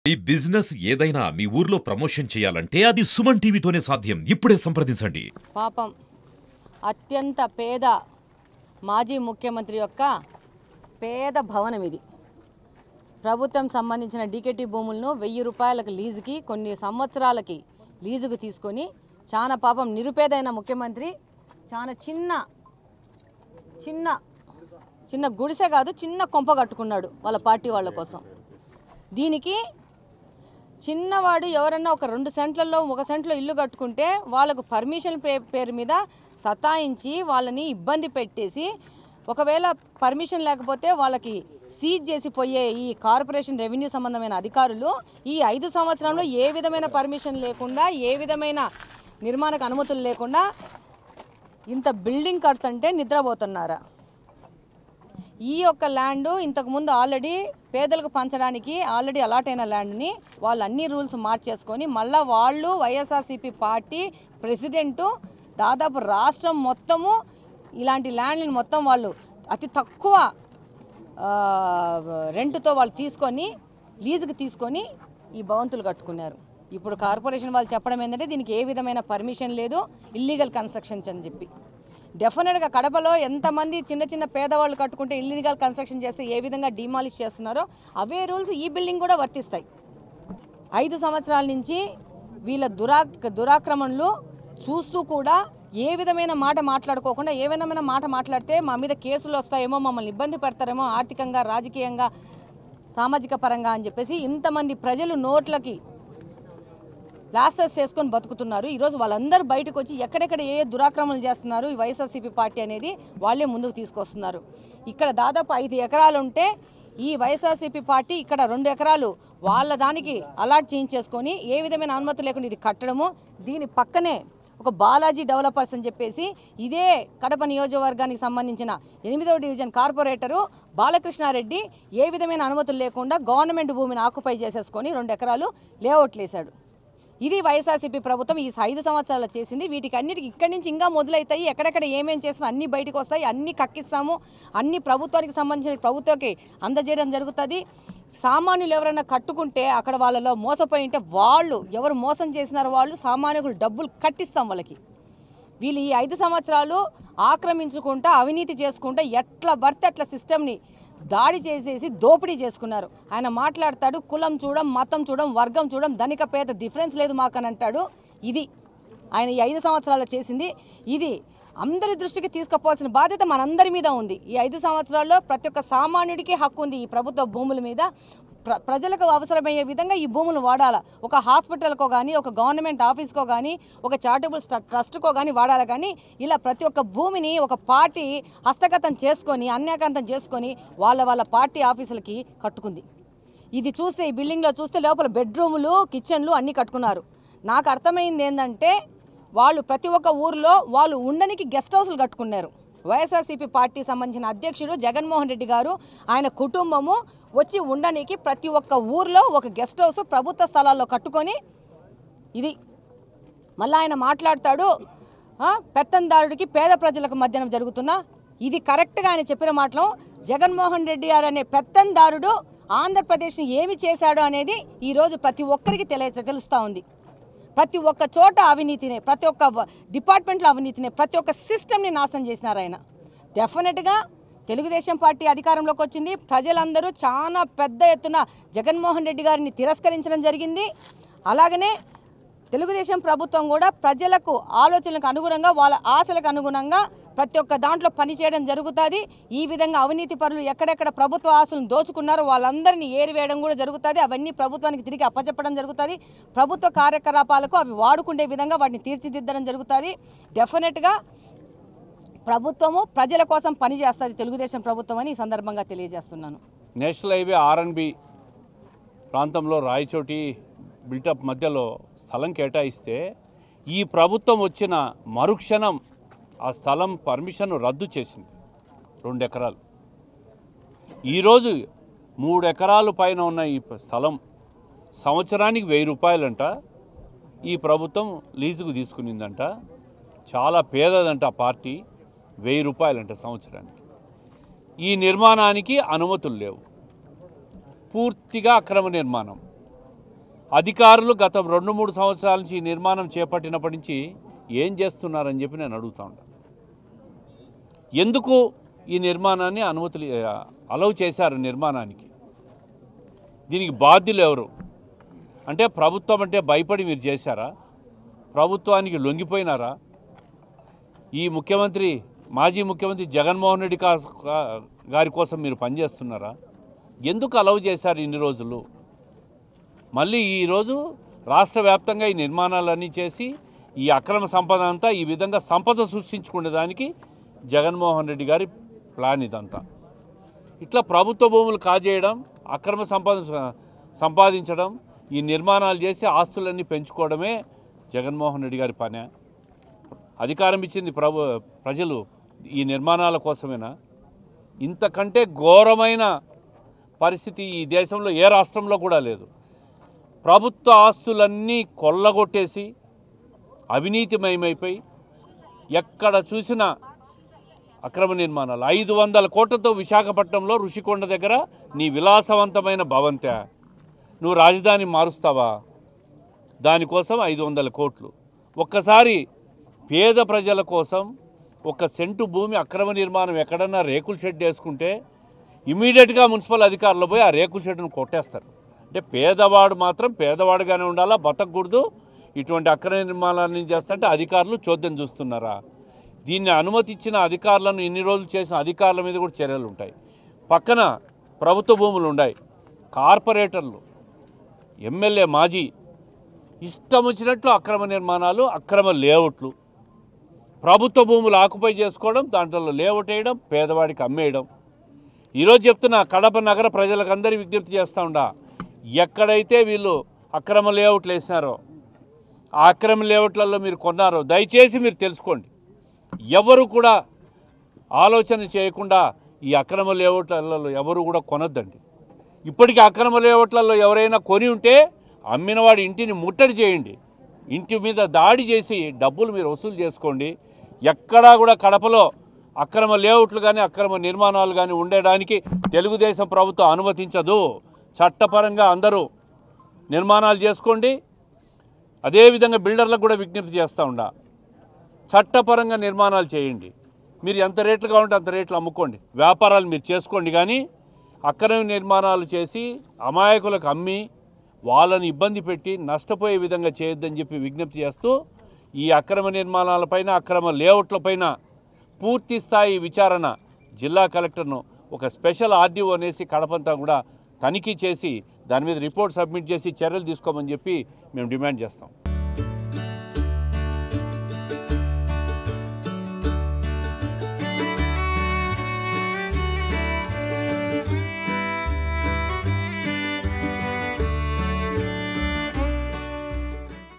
ఈ బిజినెస్ ఏదైనా మీ ఊర్లో ప్రమోషన్ చేయాలంటే అది సుమన్ టీవీతోనే సాధ్యం ఇప్పుడే సంప్రదించండి పాపం అత్యంత పేద మాజీ ముఖ్యమంత్రి యొక్క పేద భవనం ఇది ప్రభుత్వం సంబంధించిన డీకేటీ భూములను వెయ్యి రూపాయలకు లీజుకి కొన్ని సంవత్సరాలకి లీజుకు తీసుకొని చాలా పాపం నిరుపేదైన ముఖ్యమంత్రి చాలా చిన్న చిన్న చిన్న గుడిసె కాదు చిన్న కొంప కట్టుకున్నాడు వాళ్ళ పార్టీ వాళ్ళ కోసం దీనికి చిన్నవాడు ఎవరన్నా ఒక రెండు సెంట్లలో ఒక సెంట్లో ఇల్లు కట్టుకుంటే వాళ్ళకు పర్మిషన్ పే పేరు మీద సతాయించి వాళ్ళని ఇబ్బంది పెట్టేసి ఒకవేళ పర్మిషన్ లేకపోతే వాళ్ళకి సీజ్ చేసి పోయే ఈ కార్పొరేషన్ రెవెన్యూ సంబంధమైన అధికారులు ఈ ఐదు సంవత్సరంలో ఏ విధమైన పర్మిషన్ లేకుండా ఏ విధమైన నిర్మాణకు అనుమతులు లేకుండా ఇంత బిల్డింగ్ కడుతుంటే నిద్రపోతున్నారా ఈ యొక్క ల్యాండ్ ఇంతకుముందు ఆల్రెడీ పేదలకు పంచడానికి ఆల్రెడీ అలాట్ అయిన ల్యాండ్ని వాళ్ళు అన్ని రూల్స్ మార్చేసుకొని మళ్ళీ వాళ్ళు వైఎస్ఆర్సీపీ పార్టీ ప్రెసిడెంటు దాదాపు రాష్ట్రం మొత్తము ఇలాంటి ల్యాండ్ని మొత్తం వాళ్ళు అతి తక్కువ ఆ, రెంట్తో వాళ్ళు తీసుకొని లీజుకి తీసుకొని ఈ భవంతులు కట్టుకున్నారు ఇప్పుడు కార్పొరేషన్ వాళ్ళు చెప్పడం ఏంటంటే దీనికి ఏ విధమైన పర్మిషన్ లేదు ఇల్లీగల్ కన్స్ట్రక్షన్స్ అని చెప్పి డెఫినెట్గా కడపలో ఎంతమంది చిన్న చిన్న పేదవాళ్ళు కట్టుకుంటే ఇల్లీగల్ కన్స్ట్రక్షన్ చేస్తే ఏ విధంగా డిమాలిష్ చేస్తున్నారో అవే రూల్స్ ఈ బిల్డింగ్ కూడా వర్తిస్తాయి ఐదు సంవత్సరాల నుంచి వీళ్ళ దురా దురాక్రమణలు చూస్తూ కూడా ఏ విధమైన మాట మాట్లాడుకోకుండా ఏ విధమైన మాట మాట్లాడితే మా మీద కేసులు వస్తాయేమో మమ్మల్ని ఇబ్బంది పెడతారేమో ఆర్థికంగా రాజకీయంగా సామాజిక పరంగా అని చెప్పేసి ఇంతమంది ప్రజలు నోట్లకి లాసెస్ చేసుకొని బతుకుతున్నారు ఈరోజు వాళ్ళందరూ బయటకు వచ్చి ఎక్కడెక్కడ ఏ ఏ దురాక్రమణలు చేస్తున్నారు ఈ వైఎస్ఆర్సీపీ పార్టీ అనేది వాళ్ళే ముందుకు తీసుకొస్తున్నారు ఇక్కడ దాదాపు ఐదు ఎకరాలు ఉంటే ఈ వైఎస్ఆర్సీపీ పార్టీ ఇక్కడ రెండు ఎకరాలు వాళ్ళ దానికి అలాట్ చేయించేసుకొని ఏ విధమైన అనుమతి లేకుండా ఇది కట్టడము దీని పక్కనే ఒక బాలాజీ డెవలపర్స్ అని చెప్పేసి ఇదే కడప నియోజకవర్గానికి సంబంధించిన ఎనిమిదవ డివిజన్ కార్పొరేటరు బాలకృష్ణారెడ్డి ఏ విధమైన అనుమతులు లేకుండా గవర్నమెంట్ భూమిని ఆక్యుపై చేసేసుకొని రెండు ఎకరాలు లేఅవుట్లు వేశాడు ఇది వైఎస్ఆర్సీపీ ప్రభుత్వం ఈ ఐదు సంవత్సరాలు చేసింది వీటికి అన్నిటికి ఇక్కడి నుంచి ఇంకా మొదలవుతాయి ఎక్కడెక్కడ ఏమేం చేసినా అన్ని బయటకు వస్తాయి అన్ని కక్కిస్తాము అన్ని ప్రభుత్వానికి సంబంధించిన ప్రభుత్వకి అందజేయడం జరుగుతుంది సామాన్యులు ఎవరైనా కట్టుకుంటే అక్కడ వాళ్ళలో మోసపోయి ఉంటే వాళ్ళు ఎవరు మోసం చేసినారో వాళ్ళు సామాన్యులు డబ్బులు కట్టిస్తాం వాళ్ళకి వీళ్ళు ఈ ఐదు సంవత్సరాలు ఆక్రమించుకుంటా అవినీతి చేసుకుంటా ఎట్లా పడితే అట్లా సిస్టమ్ని దాడి చేసేసి దోపిడీ చేసుకున్నారు ఆయన మాట్లాడతాడు కులం చూడం మతం చూడం వర్గం చూడం ధనిక పేద డిఫరెన్స్ లేదు మాకని అంటాడు ఇది ఆయన ఈ ఐదు సంవత్సరాలు చేసింది ఇది అందరి దృష్టికి తీసుకుపోవాల్సిన బాధ్యత మనందరి మీద ఉంది ఈ ఐదు సంవత్సరాల్లో ప్రతి ఒక్క సామాన్యుడికి హక్కు ఉంది ఈ ప్రభుత్వ భూముల మీద ప్ర ప్రజలకు అవసరమయ్యే విధంగా ఈ భూములు వాడాలి ఒక హాస్పిటల్కో కానీ ఒక గవర్నమెంట్ ఆఫీస్కో కానీ ఒక చారిటబుల్ స్ట- ట్రస్ట్కో కానీ వాడాలి కానీ ఇలా ప్రతి ఒక్క భూమిని ఒక పార్టీ హస్తగతం చేసుకొని అన్యాకంతం చేసుకొని వాళ్ళ వాళ్ళ పార్టీ ఆఫీసులకి కట్టుకుంది ఇది చూస్తే ఈ బిల్డింగ్లో చూస్తే లోపల బెడ్రూములు కిచెన్లు అన్నీ కట్టుకున్నారు నాకు అర్థమైంది ఏంటంటే వాళ్ళు ప్రతి ఒక్క ఊర్లో వాళ్ళు ఉండనికి గెస్ట్ హౌస్లు కట్టుకున్నారు వైఎస్ఆర్సీపీ పార్టీ సంబంధించిన అధ్యక్షుడు జగన్మోహన్ రెడ్డి గారు ఆయన కుటుంబము వచ్చి ఉండనికి ప్రతి ఒక్క ఊర్లో ఒక గెస్ట్ హౌస్ ప్రభుత్వ స్థలాల్లో కట్టుకొని ఇది మళ్ళీ ఆయన మాట్లాడతాడు ఆ, పెత్తందారుడికి పేద ప్రజలకు మధ్యన జరుగుతున్న ఇది కరెక్ట్గా ఆయన చెప్పిన మాటలు జగన్మోహన్ రెడ్డి గారు అనే పెత్తందారుడు ఆంధ్రప్రదేశ్ని ఏమి చేశాడు అనేది ఈరోజు ప్రతి ఒక్కరికి తెలియ తెలుస్తూ ఉంది ప్రతి ఒక్క చోట అవినీతినే ప్రతి ఒక్క వ- డిపార్ట్మెంట్లో అవినీతినే ప్రతి ఒక్క సిస్టమ్ని నాశనం చేసినారు ఆయన డెఫినెట్గా తెలుగుదేశం పార్టీ అధికారంలోకి వచ్చింది ప్రజలందరూ చాలా పెద్ద ఎత్తున జగన్మోహన్ రెడ్డి గారిని తిరస్కరించడం జరిగింది అలాగనే తెలుగుదేశం ప్రభుత్వం కూడా ప్రజలకు ఆలోచనలకు అనుగుణంగా వాళ్ళ ఆశలకు అనుగుణంగా ప్రతి ఒక్క దాంట్లో పనిచేయడం జరుగుతుంది ఈ విధంగా అవినీతి పరులు ఎక్కడెక్కడ ప్రభుత్వ ఆస్తులను దోచుకున్నారో వాళ్ళందరినీ ఏరివేయడం కూడా జరుగుతుంది అవన్నీ ప్రభుత్వానికి తిరిగి అప్పచెప్పడం జరుగుతుంది ప్రభుత్వ కార్యకలాపాలకు అవి వాడుకునే విధంగా వాటిని తీర్చిదిద్దడం జరుగుతుంది డెఫినెట్గా ప్రభుత్వము ప్రజల కోసం పనిచేస్తుంది తెలుగుదేశం ప్రభుత్వం అని ఈ సందర్భంగా తెలియజేస్తున్నాను నేషనల్ హైవే ఆర్ఎన్బి ప్రాంతంలో రాయచోటి బిల్టప్ మధ్యలో స్థలం కేటాయిస్తే ఈ ప్రభుత్వం వచ్చిన మరుక్షణం ఆ స్థలం పర్మిషన్ రద్దు చేసింది రెండు ఎకరాలు ఈరోజు మూడు ఎకరాలు పైన ఉన్న ఈ స్థలం సంవత్సరానికి వెయ్యి రూపాయలంట ఈ ప్రభుత్వం లీజుకు తీసుకునిందంట చాలా పేదదంట ఆ పార్టీ వెయ్యి రూపాయలంట సంవత్సరానికి ఈ నిర్మాణానికి అనుమతులు లేవు పూర్తిగా అక్రమ నిర్మాణం అధికారులు గత రెండు మూడు సంవత్సరాల నుంచి ఈ నిర్మాణం చేపట్టినప్పటి నుంచి ఏం చేస్తున్నారని చెప్పి నేను అడుగుతా ఉంటాను ఎందుకు ఈ నిర్మాణాన్ని అనుమతులు అలౌ చేశారు నిర్మాణానికి దీనికి బాధ్యులు ఎవరు అంటే ప్రభుత్వం అంటే భయపడి మీరు చేశారా ప్రభుత్వానికి లొంగిపోయినారా ఈ ముఖ్యమంత్రి మాజీ ముఖ్యమంత్రి జగన్మోహన్ రెడ్డి కా- కా- గారి కోసం మీరు పనిచేస్తున్నారా ఎందుకు అలౌ చేశారు ఇన్ని రోజులు మళ్ళీ ఈరోజు రాష్ట్ర వ్యాప్తంగా ఈ నిర్మాణాలన్నీ చేసి ఈ అక్రమ సంపద అంతా ఈ విధంగా సంపద సృష్టించుకునే దానికి జగన్మోహన్ రెడ్డి గారి ప్లాన్ ఇదంతా ఇట్లా ప్రభుత్వ భూములు కాజేయడం అక్రమ సంపద సంపాదించడం ఈ నిర్మాణాలు చేసి ఆస్తులన్నీ పెంచుకోవడమే జగన్మోహన్ రెడ్డి గారి పనే అధికారం ఇచ్చింది ప్రభు ప్రజలు ఈ నిర్మాణాల కోసమేనా ఇంతకంటే ఘోరమైన పరిస్థితి ఈ దేశంలో ఏ రాష్ట్రంలో కూడా లేదు ప్రభుత్వ ఆస్తులన్నీ కొల్లగొట్టేసి అవినీతిమయమైపోయి ఎక్కడ చూసినా అక్రమ నిర్మాణాలు ఐదు వందల కోట్లతో విశాఖపట్నంలో ఋషికొండ దగ్గర నీ విలాసవంతమైన భవంతే నువ్వు రాజధాని మారుస్తావా దానికోసం ఐదు వందల కోట్లు ఒక్కసారి పేద ప్రజల కోసం ఒక సెంటు భూమి అక్రమ నిర్మాణం ఎక్కడన్నా రేకుల షెడ్ వేసుకుంటే ఇమీడియట్గా మున్సిపల్ అధికారులు పోయి ఆ రేకుల షెడ్ను కొట్టేస్తారు అంటే పేదవాడు మాత్రం పేదవాడుగానే ఉండాలా బతకూడదు ఇటువంటి అక్రమ నిర్మాణాన్ని చేస్తుంటే అధికారులు చోద్యం చూస్తున్నారా దీన్ని అనుమతిచ్చిన అధికారులను ఇన్ని రోజులు చేసిన అధికారుల మీద కూడా చర్యలు ఉంటాయి పక్కన ప్రభుత్వ భూములు ఉన్నాయి కార్పొరేటర్లు ఎమ్మెల్యే మాజీ ఇష్టం వచ్చినట్లు అక్రమ నిర్మాణాలు అక్రమ లేఅవుట్లు ప్రభుత్వ భూములు ఆకుపై చేసుకోవడం దాంట్లో లేఅవుట్ వేయడం పేదవాడికి అమ్మేయడం ఈరోజు చెప్తున్నా కడప నగర ప్రజలకు అందరి విజ్ఞప్తి చేస్తూ ఉండా ఎక్కడైతే వీళ్ళు అక్రమ లేఅవుట్లు వేసినారో ఆ అక్రమ లేఅవుట్లలో మీరు కొన్నారో దయచేసి మీరు తెలుసుకోండి ఎవరు కూడా ఆలోచన చేయకుండా ఈ అక్రమ లేఅవుట్లలో ఎవరు కూడా కొనొద్దండి ఇప్పటికీ అక్రమ లేఅవుట్లలో ఎవరైనా కొని ఉంటే అమ్మినవాడి ఇంటిని ముట్టడి చేయండి ఇంటి మీద దాడి చేసి డబ్బులు మీరు వసూలు చేసుకోండి ఎక్కడా కూడా కడపలో అక్రమ లేఅవుట్లు కానీ అక్రమ నిర్మాణాలు కానీ ఉండడానికి తెలుగుదేశం ప్రభుత్వం అనుమతించదు చట్టపరంగా అందరూ నిర్మాణాలు చేసుకోండి అదేవిధంగా బిల్డర్లకు కూడా విజ్ఞప్తి చేస్తూ ఉండా చట్టపరంగా నిర్మాణాలు చేయండి మీరు ఎంత రేట్లు కావాలంటే అంత రేట్లు అమ్ముకోండి వ్యాపారాలు మీరు చేసుకోండి కానీ అక్రమ నిర్మాణాలు చేసి అమాయకులకు అమ్మి వాళ్ళని ఇబ్బంది పెట్టి నష్టపోయే విధంగా చేయొద్దని చెప్పి విజ్ఞప్తి చేస్తూ ఈ అక్రమ నిర్మాణాలపైన అక్రమ లేఅవుట్లపైన పూర్తి స్థాయి విచారణ జిల్లా కలెక్టర్ను ఒక స్పెషల్ ఆర్డీఓ అనేసి కడపంతా కూడా తనిఖీ చేసి దాని మీద రిపోర్ట్ సబ్మిట్ చేసి చర్యలు తీసుకోమని చెప్పి మేము డిమాండ్ చేస్తాం